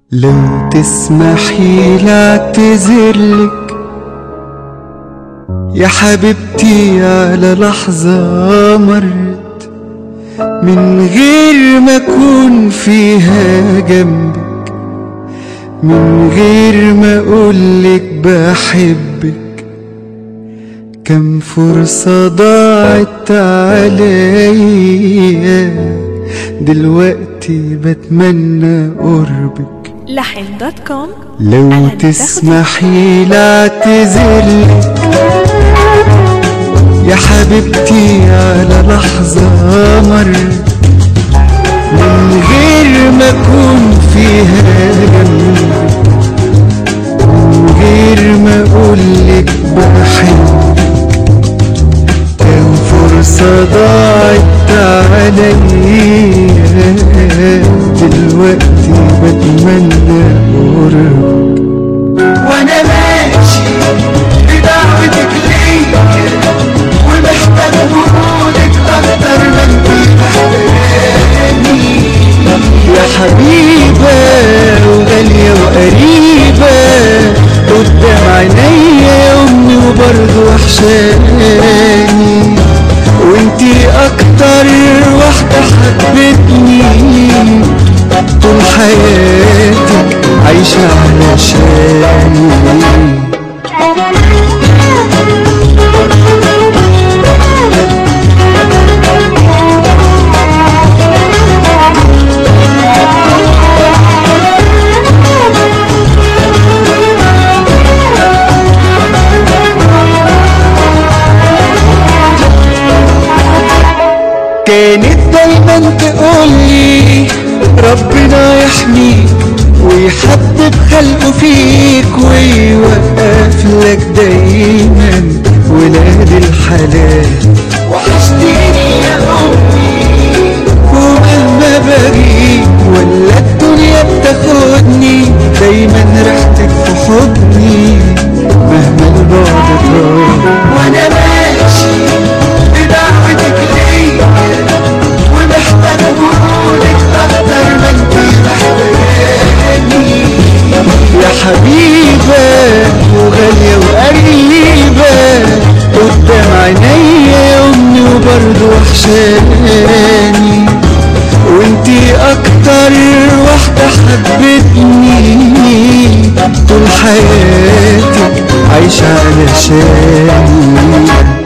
لو تسمحي لاعتذرلك يا حبيبتي على لحظة مرت من غير ما أكون فيها جنبك من غير ما أقولك بحبك كم فرصة ضاعت عليا دلوقتي بتمنى قربك لحن دوت كوم لو أنا تسمحي لاعتذرلك يا حبيبتي على لحظة مرت من غير ما أكون فيها جنبك من غير ما أقولك بحبك كان فرصة ضاعت عليا دلوقتي بتمنى قربك وانا ماشي بدعوتك ليا ومحتاج وجودك اكتر ما انت محتاجاني يا حبيبة وغالية وقريبة قدام عينيا يا أمي وبرضه وحشاني وانتي أكتر واحدة حبتني طول حياتك عايشة علشاني كانت دايما تقولي ربنا يحميك ويحبب خلقه فيك ويوقف لك دايما ولاد الحلال وحشتيني يا امي ومهما بغيب ولا الدنيا بتاخدني دايما ريحتك في حضني مهما البعد طال وانا ماشي بدعوتك ليا ومحتاج وجودك اكتر ما انت محتاجاني يا حبيبة وغالية وقريبة قدام عينيا يا أمي وبرضه وحشاني وانتي أكتر واحدة حبتني طول حياتي عايشة علشاني